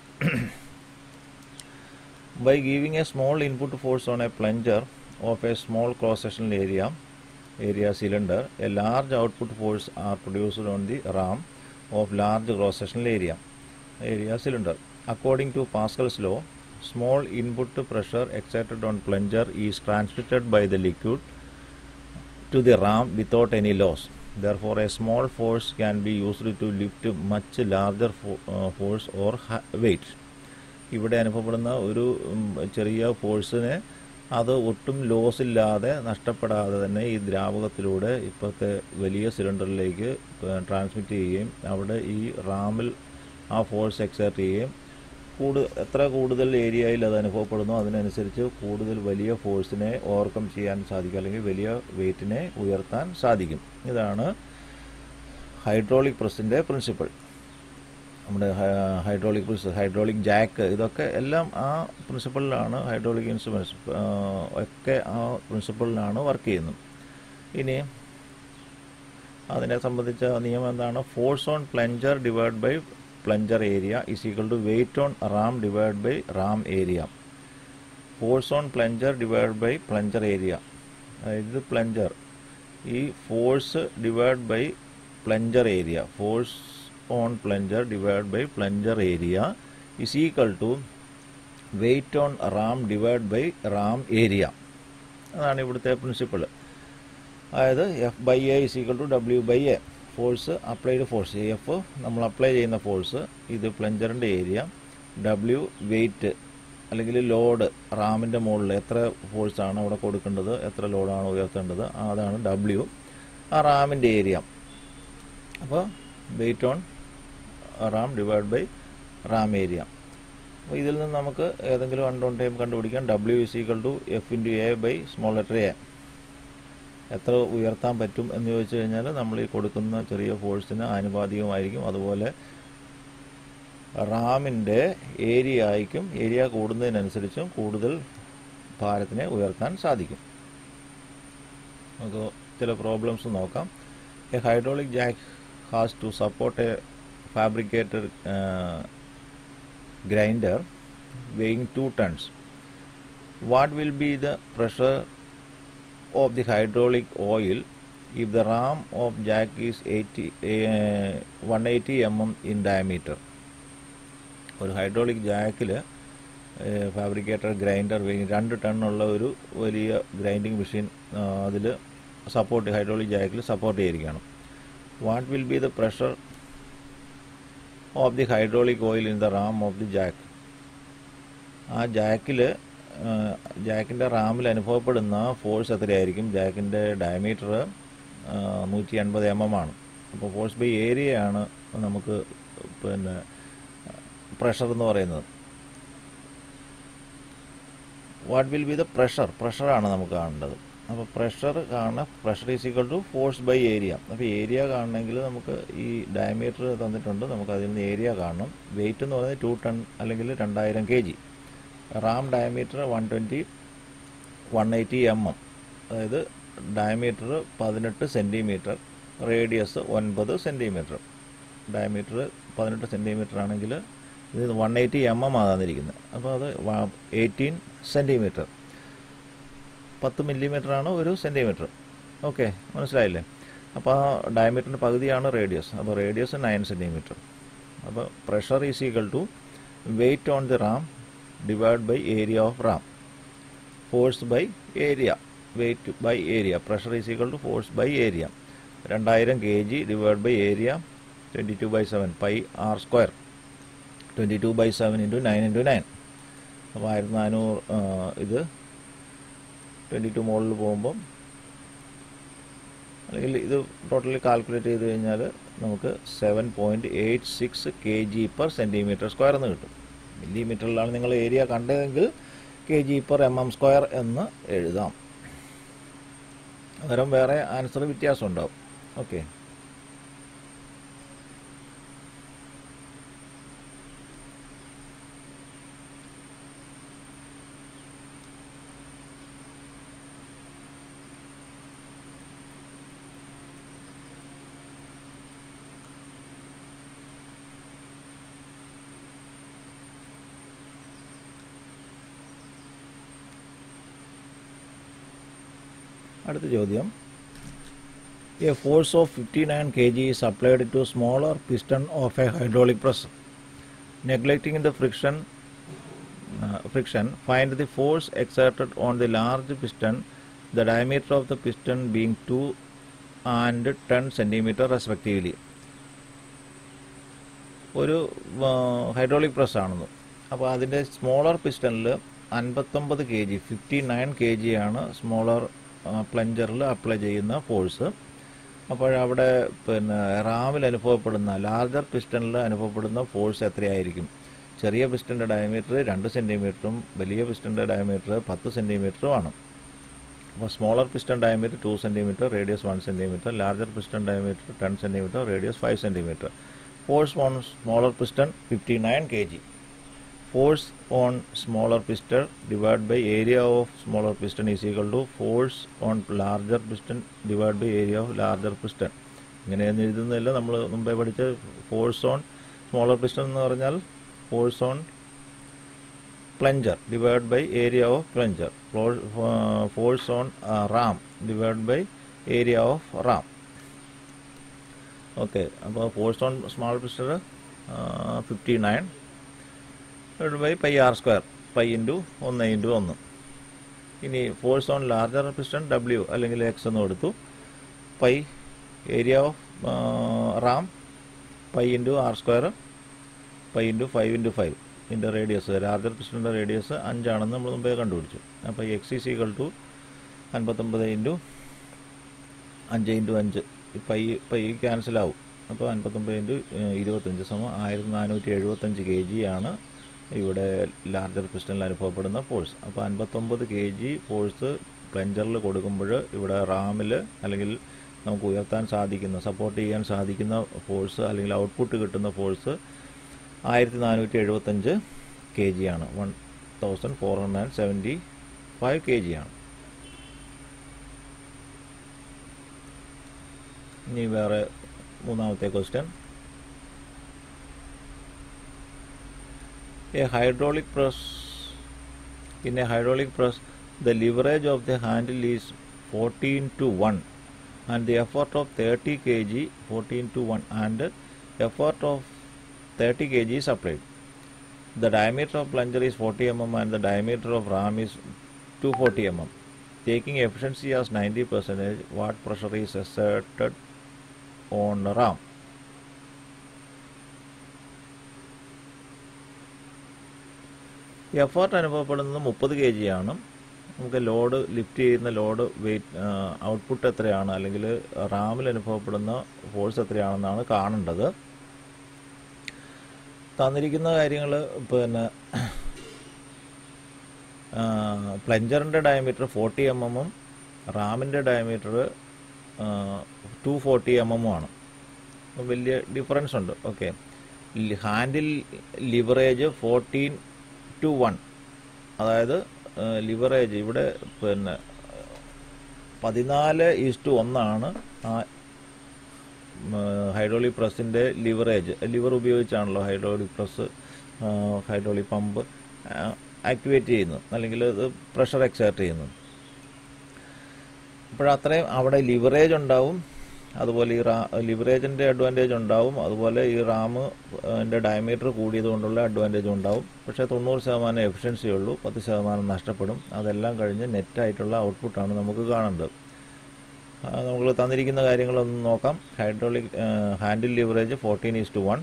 by giving a small input force on a plunger of a small cross sectional area area cylinder a large output force are produced on the ram of large cross sectional area area cylinder according to pascal's law small input pressure exerted on plunger is transmitted by the liquid to the ram without any loss. Therefore, a small force can be used to lift much larger fo- uh, force or ha- weight. ഇവിടെ അനുഭവപ്പെടുന്ന ഒരു ഉം, ചെറിയ ഫോഴ്സിനെ അത് ഒട്ടും loss ഇല്ലാതെ നഷ്ടപ്പെടാതെ തന്നെ ഈ ദ്രാവകത്തിലൂടെ ഇപ്പോഴത്തെ വലിയ സിലിണ്ടറിലേക്ക് ട്രാൻസ്മിറ്റ് ചെയ്യുകയും അവിടെ ഈ റാമിൽ ആ ഫോഴ്സ് എക്സേർട്ട് ചെയ്യുകയും കൂടു എത്ര കൂടുതൽ ഏരിയയിൽ അത് അനുഭവപ്പെടുന്നോ അതിനനുസരിച്ച് കൂടുതൽ വലിയ ഫോഴ്സിനെ ഓവർകം ചെയ്യാൻ സാധിക്കും അല്ലെങ്കിൽ വലിയ വെയിറ്റിനെ ഉയർത്താൻ സാധിക്കും ഇതാണ് ഹൈഡ്രോളിക് പ്രസ്സിൻ്റെ പ്രിൻസിപ്പിൾ നമ്മുടെ ഹൈഡ്രോളിക് പ്രസ് ഹൈഡ്രോളിക് ജാക്ക് ഇതൊക്കെ എല്ലാം ആ പ്രിൻസിപ്പിളിലാണ് ഹൈഡ്രോളിക് ഇൻസ്ട്രുമെൻറ്റ്സ് ഒക്കെ ആ പ്രിൻസിപ്പിളിലാണ് വർക്ക് ചെയ്യുന്നത് ഇനി അതിനെ സംബന്ധിച്ച നിയമം എന്താണ് force on plunger divide by plunger area is equal to weight on ram divide by ram area force on plunger divide by plunger area അതായത് പ്ലഞ്ചർ ഈ force divide by plunger area force on plunger divide by plunger area is equal to weight on ram divide by ram area അതാണ് ഇവിടുത്തെ principle അതായത് F by A is equal to W by A force applied force F നമ്മൾ apply ചെയ്യുന്ന force ഇത് പ്ലഞ്ചറിൻ്റെ area W weight അല്ലെങ്കിൽ load റാമിൻ്റെ മുകളിൽ എത്ര ഫോഴ്സാണ് അവിടെ കൊടുക്കേണ്ടത് എത്ര ലോഡാണ് ഉയർത്തേണ്ടത് അതാണ് ഡബ്ല്യു ആ റാമിൻ്റെ ഏരിയ അപ്പോൾ weight on ram divide by ram area അപ്പോൾ ഇതിൽ നിന്ന് നമുക്ക് ഏതെങ്കിലും അൺഡോൺ ടൈം കണ്ടുപിടിക്കാം W is equal to F into A by small letter A എത്ര ഉയർത്താൻ പറ്റും എന്ന് ചോദിച്ചു കഴിഞ്ഞാൽ നമ്മൾ ഈ കൊടുക്കുന്ന ചെറിയ ഫോഴ്സിന് ആനുപാതികമായിരിക്കും അതുപോലെ റാമിൻ്റെ ഏരിയ ആയിരിക്കും ഏരിയ കൂടുന്നതിനനുസരിച്ചും കൂടുതൽ ഭാരത്തിനെ ഉയർത്താൻ സാധിക്കും നമുക്ക് ചില പ്രോബ്ലംസ് നോക്കാം a hydraulic jack has to support a fabricated grinder weighing 2 tons. What will be the pressure of the hydraulic oil if the ram of jack is 80, uh, 180 mm in diameter? ഒരു hydraulic ജാക്കിൽ fabricator grinder രണ്ട് ടണ്ണുള്ള ഒരു വലിയ grinding machine അതിൽ support hydraulic ജാക്കിൽ support ചെയ്തിരിക്കുകയാണ് what will be the pressure of the hydraulic oil in the ram of the jack ആ ജാക്കിൽ ജാക്കിൻ്റെ റാമിൽ അനുഭവപ്പെടുന്ന ഫോഴ്സ് എത്രയായിരിക്കും ജാക്കിൻ്റെ ഡയമീറ്റർ നൂറ്റി എൺപത് എം എം ആണ് അപ്പോൾ ഫോഴ്സ് ബൈ ഏരിയയാണ് നമുക്ക് പിന്നെ പ്രഷർ എന്ന് പറയുന്നത് what will be the pressure പ്രഷറാണ് നമുക്ക് കാണേണ്ടത് അപ്പോൾ പ്രഷർ കാണാൻ pressure is equal to force by area അപ്പോൾ ഏരിയ കാണണമെങ്കിൽ നമുക്ക് ഈ ഡയമീറ്റർ തന്നിട്ടുണ്ട് നമുക്ക് അതിൽ നിന്ന് ഏരിയ കാണണം വെയിറ്റ് എന്ന് പറയുന്നത് ടു ടൺ അല്ലെങ്കിൽ രണ്ടായിരം K G ram diameter one twenty one eighty M M അതായത് ഡയമീറ്റർ പതിനെട്ട് സെൻറ്റിമീറ്റർ റേഡിയസ് ഒൻപത് സെൻറ്റിമീറ്റർ ഡയമീറ്റർ പതിനെട്ട് സെൻറ്റിമീറ്റർ ആണെങ്കിൽ ഇത് വൺ എയ്റ്റി എം എം ആണ് തന്നിരിക്കുന്നത് അപ്പോൾ അത് എയ്റ്റീൻ സെൻറ്റിമീറ്റർ പത്ത് മില്ലിമീറ്റർ ആണ് ഒരു സെൻറ്റിമീറ്റർ ഓക്കെ മനസ്സിലായില്ലേ അപ്പോൾ ആ ഡയമീറ്ററിൻ്റെ പകുതിയാണ് റേഡിയസ് അപ്പോൾ റേഡിയസ് നയൻ സെൻറ്റിമീറ്റർ അപ്പോൾ pressure is equal to weight on the ram divide by area of ram force by area weight by area pressure is equal to force by area രണ്ടായിരം K G divide by area twenty two by seven pi R square twenty two by seven into nine into nine അപ്പോൾ ആയിരത്തി നാനൂറ് ഇത് twenty two മോളിൽ പോകുമ്പം അല്ലെങ്കിൽ ഇത് totally calculate ചെയ്ത് കഴിഞ്ഞാൽ നമുക്ക് seven point eight six K G per centimetre square എന്ന് കിട്ടും മില്ലിമീറ്ററിലാണ് നിങ്ങൾ ഏരിയ കണ്ടതെങ്കിൽ K G per M M square എന്ന് എഴുതാം അന്നേരം വേറെ ആൻസർ വ്യത്യാസം ഉണ്ടാവും ഓക്കെ അടുത്ത ചോദ്യം a force of fifty nine K G is applied to smaller piston of a hydraulic press neglecting the friction friction find the force exerted on the large piston the diameter of the piston being two and ten centimetre respectively ഒരു hydraulic press ആണെന്ന് അപ്പോൾ അതിൻ്റെ smaller പിസ്റ്റണിൽ അൻപത്തൊമ്പത് K G fifty nine K G ആണ് smaller പ്ലഞ്ചറിൽ apply ചെയ്യുന്ന force അപ്പോഴവിടെ പിന്നെ റാമിൽ അനുഭവപ്പെടുന്ന ലാർജർ പിസ്റ്റണിൽ അനുഭവപ്പെടുന്ന ഫോഴ്സ് എത്രയായിരിക്കും ചെറിയ പിസ്റ്റൻ്റെ ഡയമീറ്റർ രണ്ട് സെൻറ്റിമീറ്ററും വലിയ പിസ്റ്റൻ്റെ ഡയമീറ്റർ പത്ത് സെൻറ്റിമീറ്ററുമാണ് അപ്പോൾ smaller piston diameter two centimetre radius one centimetre larger piston diameter ten centimetre radius five centimetre force on smaller piston fifty nine K G force on smaller piston divided by area of smaller piston is equal to force on larger piston divided by area of larger piston ഇങ്ങനെയൊന്നും എഴുതുന്നില്ല നമ്മൾ മുമ്പേ പഠിച്ച force on smaller piston എന്ന് പറഞ്ഞാൽ force on plunger divide by area of plunger force on ram divide by area of ram okay അപ്പോൾ force on small piston fifty nine divide by pi R square pi into ഒന്ന് into ഒന്ന് ഇനി force on larger piston W അല്ലെങ്കിൽ X എന്ന് കൊടുത്തു pi area of ram pi into R square pi into five into five ഇതിൻ്റെ radius larger പിസ്റ്റണിൻ്റെ radius അഞ്ചാണെന്ന് നമ്മൾ മുമ്പേ കണ്ടുപിടിച്ചു അപ്പോൾ എക്സ് ഈസ് ഈക്വൽ ടു അൻപത്തൊമ്പത് ഇൻറ്റു അഞ്ച് ഇൻറ്റു അഞ്ച് ഈ പൈ പൈ ക്യാൻസൽ ആവും അപ്പോൾ അൻപത്തൊമ്പത് ഇൻറ്റു ഇരുപത്തഞ്ച് സമം ആയിരത്തി നാനൂറ്റി എഴുപത്തഞ്ച് കെ ജി ആണ് ഇവിടെ ലാർജർ പിസ്റ്റണിൽ അനുഭവപ്പെടുന്ന ഫോഴ്സ് അപ്പോൾ അൻപത്തൊമ്പത് കെ ജി ഫോഴ്സ് പ്ലഞ്ചറിൽ കൊടുക്കുമ്പോൾ ഇവിടെ റാമിൽ അല്ലെങ്കിൽ നമുക്ക് ഉയർത്താൻ സാധിക്കുന്ന സപ്പോർട്ട് ചെയ്യാൻ സാധിക്കുന്ന ഫോഴ്സ് അല്ലെങ്കിൽ ഔട്ട്പുട്ട് കിട്ടുന്ന ഫോഴ്സ് ആയിരത്തി നാനൂറ്റി എഴുപത്തഞ്ച് കെ ജി ആണ് one thousand four hundred and seventy five K G ആണ് ഇനി വേറെ മൂന്നാമത്തെ question a hydraulic press in a hydraulic press the leverage of the handle is 14 to 1 and the effort of 30 kg 14 to 1 and effort of 30 kg is applied the diameter of plunger is 40 mm and the diameter of ram is 240 mm taking efficiency as 90 percentage what pressure is exerted on ram effort അനുഭവപ്പെടുന്നത് മുപ്പത് K G ആണ് നമുക്ക് load lift ചെയ്യുന്ന load weight output എത്രയാണ് അല്ലെങ്കിൽ റാമിൽ അനുഭവപ്പെടുന്ന force എത്രയാണെന്നാണ് കാണേണ്ടത് തന്നിരിക്കുന്ന കാര്യങ്ങൾ പിന്നെ പ്ലഞ്ചറിൻ്റെ ഡയമീറ്റർ ഫോർട്ടി എം എമ്മും റാമിൻ്റെ ഡയമീറ്റർ ടു ഫോർട്ടി എം എമ്മും ആണ് വലിയ ഡിഫറൻസ് ഉണ്ട് okay handle leverage fourteen to one അതായത് ലിവറേജ് ഇവിടെ പിന്നെ പതിനാല് ഈസ്റ്റു ഒന്നാണ് ആ ഹൈഡ്രോളിക് പ്രസ്സിൻ്റെ ലിവറേജ് ലിവർ ഉപയോഗിച്ചാണല്ലോ hydraulic press hydraulic pump activate ചെയ്യുന്നത് അല്ലെങ്കിൽ ഇത് പ്രഷർ എക്സേർട്ട് ചെയ്യുന്നത് അപ്പോഴത്രയും അവിടെ ലിവറേജ് ഉണ്ടാവും അതുപോലെ ഈ റാ ലിവറേജിൻ്റെ അഡ്വാൻറ്റേജ് ഉണ്ടാവും അതുപോലെ ഈ റാം എൻ്റെ ഡയമീറ്റർ കൂടിയത് കൊണ്ടുള്ള അഡ്വാൻറ്റേജ് ഉണ്ടാവും പക്ഷേ തൊണ്ണൂറ് ശതമാനം എഫിഷ്യൻസി ഉള്ളൂ പത്ത് ശതമാനം നഷ്ടപ്പെടും അതെല്ലാം കഴിഞ്ഞ് നെറ്റായിട്ടുള്ള ഔട്ട്പുട്ടാണ് നമുക്ക് കാണേണ്ടത് നമ്മൾ തന്നിരിക്കുന്ന കാര്യങ്ങളൊന്ന് നോക്കാം hydraulic handle leverage fourteen is to one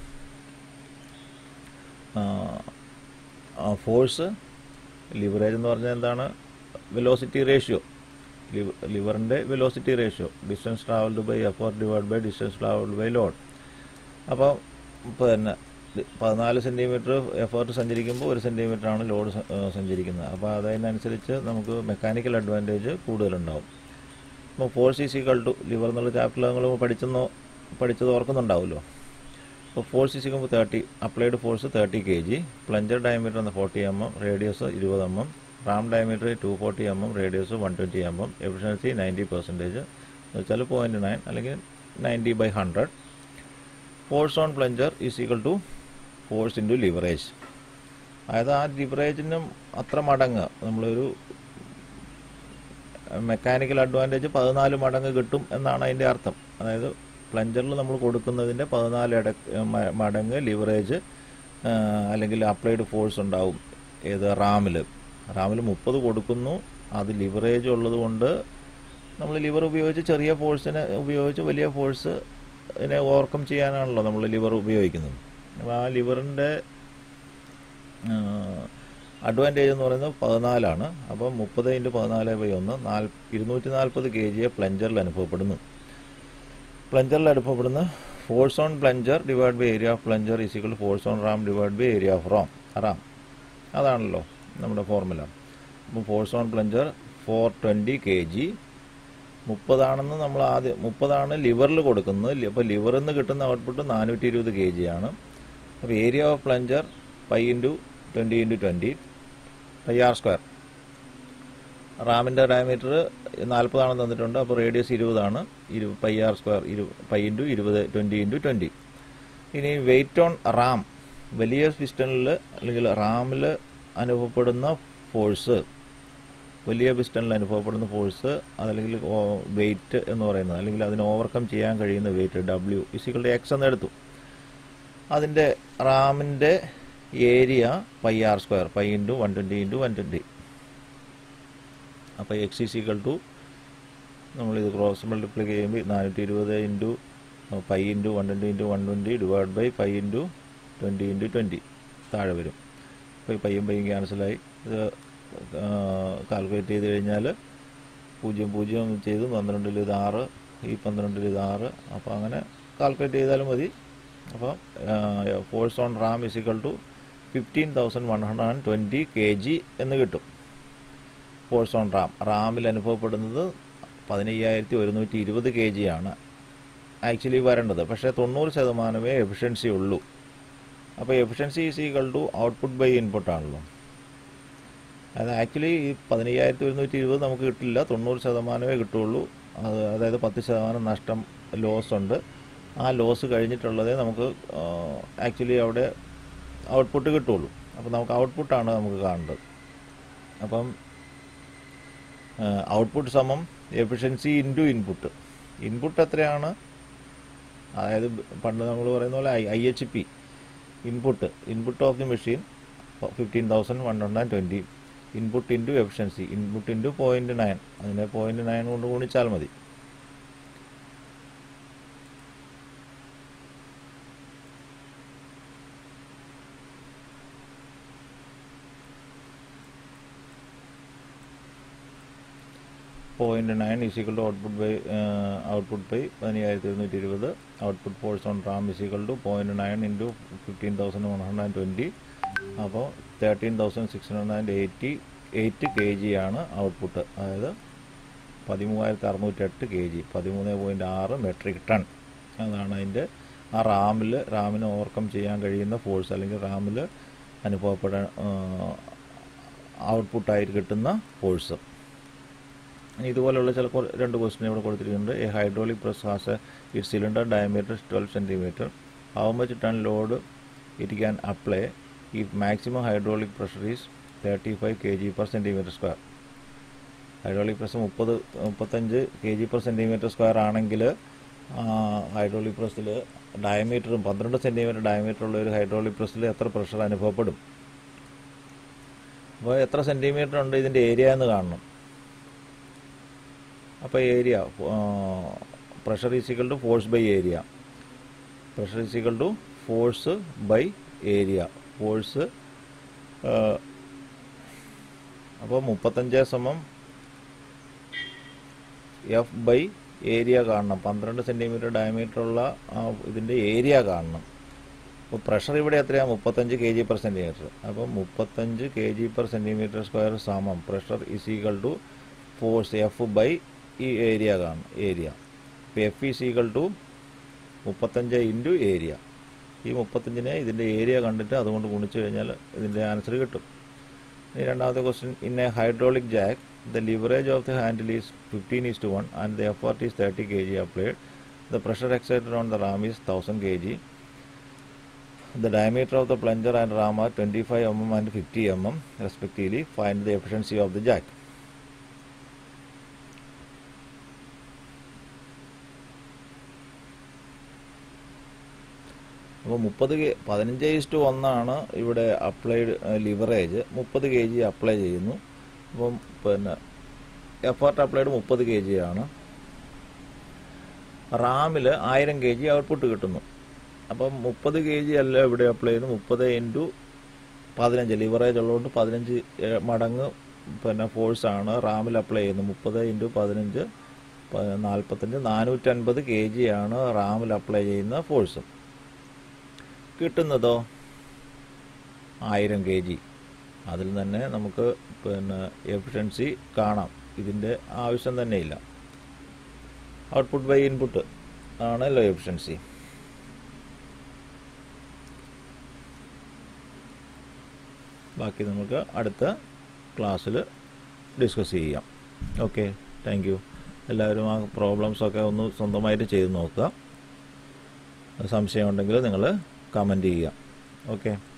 force leverage എന്ന് പറഞ്ഞാൽ എന്താണ് വെലോസിറ്റി റേഷ്യോ ലിവറിൻ്റെ velocity ratio distance travelled by effort divide by distance travelled by load അപ്പോൾ പിന്നെ പതിനാല് സെൻറ്റിമീറ്റർ എഫേർട്ട് സഞ്ചരിക്കുമ്പോൾ ഒരു സെൻറ്റിമീറ്ററാണ് ലോഡ് സഞ്ചരിക്കുന്നത് അപ്പോൾ അതിനനുസരിച്ച് നമുക്ക് മെക്കാനിക്കൽ അഡ്വാൻറ്റേജ് കൂടുതലുണ്ടാവും അപ്പോൾ force is equal to lever എന്നുള്ള ചാപ്റ്റർ നിങ്ങൾ പഠിച്ചെന്നോ പഠിച്ചത് ഓർക്കുന്നുണ്ടാവുമല്ലോ അപ്പോൾ force is equal thirty applied force thirty K G plunger diameter എന്ന ഫോർട്ടി എം എം റേഡിയസ് ഇരുപത് M M ram diameter two forty M M radius one twenty M M efficiency ninety percentage എന്ന് വെച്ചാൽ point nine അല്ലെങ്കിൽ ninety by hundred force on plunger is equal to force into leverage അതായത് ആ ലിവറേജിനും അത്ര മടങ്ങ് നമ്മളൊരു mechanical advantage പതിനാല് മടങ്ങ് കിട്ടും എന്നാണ് അതിൻ്റെ അർത്ഥം അതായത് പ്ലഞ്ചറിൽ നമ്മൾ കൊടുക്കുന്നതിൻ്റെ പതിനാല് ഇട മടങ്ങ് ലിവറേജ് അല്ലെങ്കിൽ അപ്ലൈഡ് ഫോഴ്സ് ഉണ്ടാവും ഏത് റാമിൽ റാമിൽ മുപ്പത് കൊടുക്കുന്നു അത് ലിവറേജ് ഉള്ളത് കൊണ്ട് നമ്മൾ ലിവർ ഉപയോഗിച്ച് ചെറിയ ഫോഴ്സിനെ ഉപയോഗിച്ച് വലിയ ഫോഴ്സ് ഇതിനെ ഓവർകം ചെയ്യാനാണല്ലോ നമ്മൾ ലിവർ ഉപയോഗിക്കുന്നത് അപ്പോൾ ആ ലിവറിൻ്റെ അഡ്വാൻറ്റേജ് എന്ന് പറയുന്നത് പതിനാലാണ് അപ്പം മുപ്പത് ഇൻറ്റു പതിനാല് ബൈ ഒന്ന് നാൽ ഇരുന്നൂറ്റി നാൽപ്പത് കെ ജിയെ പ്ലഞ്ചറിൽ അനുഭവപ്പെടുന്നു പ്ലഞ്ചറിൽ അനുഭവപ്പെടുന്ന force on plunger divide by area of plunger is equal force on ram divide by area of റോം റാം അതാണല്ലോ നമ്മുടെ ഫോർമുല അപ്പോൾ force on plunger four twenty K G മുപ്പതാണെന്ന് നമ്മൾ ആദ്യം മുപ്പതാണ് ലിവറിൽ കൊടുക്കുന്നത് അപ്പോൾ ലിവറിൽ നിന്ന് കിട്ടുന്ന ഔട്ട്പുട്ട് നാനൂറ്റി ഇരുപത് കെ ജി ആണ് അപ്പോൾ area of plunger pi into twenty into twenty pi R square റാമിൻ്റെ ഡയമീറ്റർ നാൽപ്പതാണെന്ന് തന്നിട്ടുണ്ട് അപ്പോൾ റേഡിയസ് ഇരുപതാണ് ഇരു പൈ ആർ സ്ക്വയർ ഇരു പൈ ഇൻറ്റു ഇരുപത് ട്വൻറ്റി ഇൻറ്റു ട്വൻറ്റി ഇനി വെയിറ്റ് ഓൺ റാം വലിയ പിസ്റ്റണിൽ അല്ലെങ്കിൽ റാമിൽ അനുഭവപ്പെടുന്ന ഫോഴ്സ് വലിയ പിസ്റ്റണിൽ അനുഭവപ്പെടുന്ന ഫോഴ്സ് അതല്ലെങ്കിൽ വെയിറ്റ് എന്ന് പറയുന്നത് അല്ലെങ്കിൽ അതിനെ ഓവർകം ചെയ്യാൻ കഴിയുന്ന വെയിറ്റ് ഡബ്ല്യു ഇസികളുടെ എക്സ് എന്ന് എടുത്തു അതിൻ്റെ റാമിൻ്റെ area pi R square pi into one twenty into one twenty അപ്പോൾ എക്സ് ഇസിക്കൽ ടു നമ്മളിത് ക്രോസ് മൾട്ടിപ്ലൈ ചെയ്യുമ്പോൾ നാനൂറ്റി ഇരുപത് into pi into one twenty into one twenty divide by pi into twenty into twenty താഴെ വരും അപ്പോൾ ഈ പയ്യും പയ്യും ക്യാൻസലായി ഇത് കാൽക്കുലേറ്റ് ചെയ്ത് കഴിഞ്ഞാൽ പൂജ്യം പൂജ്യം ചെയ്ത് പന്ത്രണ്ടിൽ ഇത് ആറ് ഈ പന്ത്രണ്ടിൽ ഇത് ആറ് അപ്പോൾ അങ്ങനെ കാൽക്കുലേറ്റ് ചെയ്താലും മതി അപ്പോൾ force on ram is equal to fifteen thousand one hundred and twenty K G എന്ന് കിട്ടും ഫോഴ്സ് ഓൺ റാം റാമിൽ അനുഭവപ്പെടുന്നത് പതിനയ്യായിരത്തി ഒരുന്നൂറ്റി ഇരുപത് കെ ജി ആണ് ആക്ച്വലി വരേണ്ടത് പക്ഷേ തൊണ്ണൂറ് ശതമാനമേ എഫിഷ്യൻസി ഉള്ളൂ അപ്പോൾ efficiency is equal to output by input ആണല്ലോ അത് ആക്ച്വലി ഈ പതിനയ്യായിരത്തി ഒരുന്നൂറ്റി ഇരുപത് നമുക്ക് കിട്ടില്ല തൊണ്ണൂറ് ശതമാനമേ കിട്ടുള്ളൂ അത് അതായത് പത്ത് ശതമാനം നഷ്ടം ലോസ് ഉണ്ട് ആ ലോസ് കഴിഞ്ഞിട്ടുള്ളതേ നമുക്ക് ആക്ച്വലി അവിടെ ഔട്ട്പുട്ട് കിട്ടുള്ളൂ അപ്പോൾ നമുക്ക് ഔട്ട്പുട്ടാണ് നമുക്ക് കാണേണ്ടത് അപ്പം ഔട്ട്പുട്ട് സമം എഫിഷ്യൻസി ഇൻറ്റു ഇൻപുട്ട് ഇൻപുട്ട് എത്രയാണ് അതായത് പണ്ട് നമ്മൾ പറയുന്ന പോലെ I I H P input input of the machine fifteen thousand one hundred and twenty input into efficiency input into point nine അതിനെ പോയിൻറ്റ് നയൻ കൊണ്ട് ഗുണിച്ചാൽ മതി point nine is equal to output by output by പതിനയ്യായിരത്തി ഇരുന്നൂറ്റി ഇരുപത് output force on ram is equal to point nine into fifteen thousand one hundred and twenty അപ്പോൾ thirteen thousand six hundred and eighty eight K G ആണ് output അതായത് പതിമൂവായിരത്തി അറുന്നൂറ്റി എട്ട് K G പതിമൂന്ന് പോയിൻറ്റ് ആറ് മെട്രിക് ടൺ അതാണ് അതിൻ്റെ ആ റാമിൽ റാമിന് ഓവർകം ചെയ്യാൻ കഴിയുന്ന ഫോഴ്സ് അല്ലെങ്കിൽ റാമിൽ അനുഭവപ്പെടാൻ ഔട്ട്പുട്ടായിട്ട് കിട്ടുന്ന ഫോഴ്സ് ഇനി ഇതുപോലെയുള്ള ചില കൊ- രണ്ട് ക്വസ്റ്റ്യൻ ഇവിടെ കൊടുത്തിരിക്കുന്നുണ്ട് a hydraulic press has a it cylinder diameter twelve centimetre how much ton load it can apply ഈ maximum hydraulic pressure is thirty five K G per centimetre square hydraulic press മുപ്പത് മുപ്പത്തഞ്ച് K G per centimetre square ആണെങ്കിൽ hydraulic പ്രസ്സിൽ ഡയമീറ്ററും പന്ത്രണ്ട് centimetre diameter ഉള്ള ഒരു hydraulic പ്രസ്സിൽ എത്ര പ്രഷർ അനുഭവപ്പെടും അപ്പോൾ എത്ര സെൻറ്റിമീറ്റർ ഉണ്ട് ഇതിൻ്റെ ഏരിയ എന്ന് കാണണം അപ്പോൾ area pressure is equal to force by area pressure is equal to force by area force അപ്പോൾ മുപ്പത്തഞ്ച് സമം എഫ് ബൈ ഏരിയ കാണണം പന്ത്രണ്ട് സെൻറ്റിമീറ്റർ ഡയമീറ്റർ ഉള്ള ആ ഇതിൻ്റെ ഏരിയ കാണണം അപ്പോൾ പ്രഷർ ഇവിടെ എത്രയാണ് മുപ്പത്തഞ്ച് കെ ജി പെർ സെൻറ്റിമീറ്റർ അപ്പോൾ മുപ്പത്തഞ്ച് K G per centimetre square സമം pressure is equal to force F by ഈ ഏരിയ കാണും ഏരിയ ഇപ്പോൾ എഫ് ഈസ് ഈക്വൽ ടു മുപ്പത്തഞ്ച് ഇൻറ്റു ഏരിയ ഈ മുപ്പത്തഞ്ചിനെ ഇതിൻ്റെ ഏരിയ കണ്ടിട്ട് അതുകൊണ്ട് ഗുണിച്ച് കഴിഞ്ഞാൽ ഇതിൻ്റെ ആൻസർ കിട്ടും ഇനി രണ്ടാമത്തെ question in a hydraulic jack the leverage of the handle is fifteen is to one and the effort is thirty K G applied the pressure exerted on the ram is thousand K G The diameter of the plunger and ram are 25 mm and 50 mm respectively. Find the efficiency of the jack. അപ്പോൾ മുപ്പത് K പതിനഞ്ച് is to ഒന്നാണ് ഇവിടെ applied leverage മുപ്പത് K G apply ചെയ്യുന്നു അപ്പം പിന്നെ effort applied മുപ്പത് കെ ജി ആണ് റാമിൽ ആയിരം കെ ജി ഔട്ട്പുട്ട് കിട്ടുന്നു അപ്പം മുപ്പത് കെ ജി അല്ല ഇവിടെ അപ്ലൈ ചെയ്യുന്നത് മുപ്പത് ഇൻറ്റു പതിനഞ്ച് ലിവറേജ് ഉള്ളതുകൊണ്ട് പതിനഞ്ച് ഏ, മടങ്ങ് പിന്നെ ഫോഴ്സാണ് റാമിൽ അപ്ലൈ ചെയ്യുന്നത് മുപ്പത് ഇൻറ്റു പതിനഞ്ച് പ- നാൽപ്പത്തഞ്ച് നാനൂറ്റൻപത് കെ ജി ആണ് റാമിൽ അപ്ലൈ ചെയ്യുന്ന ഫോഴ്സ് കിട്ടുന്നതോ ആയിരം കെ ജി അതിൽ തന്നെ നമുക്ക് പിന്നെ എഫിഷ്യൻസി കാണാം ഇതിൻ്റെ ആവശ്യം തന്നെയില്ല ഔട്ട്പുട്ട് ബൈ ഇൻപുട്ട് ആണല്ലോ എഫിഷ്യൻസി ബാക്കി നമുക്ക് അടുത്ത ക്ലാസ്സിൽ ഡിസ്കസ് ചെയ്യാം ഓക്കെ താങ്ക് യു എല്ലാവരും ആ പ്രോബ്ലംസൊക്കെ ഒന്ന് സ്വന്തമായിട്ട് ചെയ്ത് നോക്കുക സംശയം ഉണ്ടെങ്കിൽ നിങ്ങൾ കമൻറ്റ് ചെയ്യുക ഓക്കെ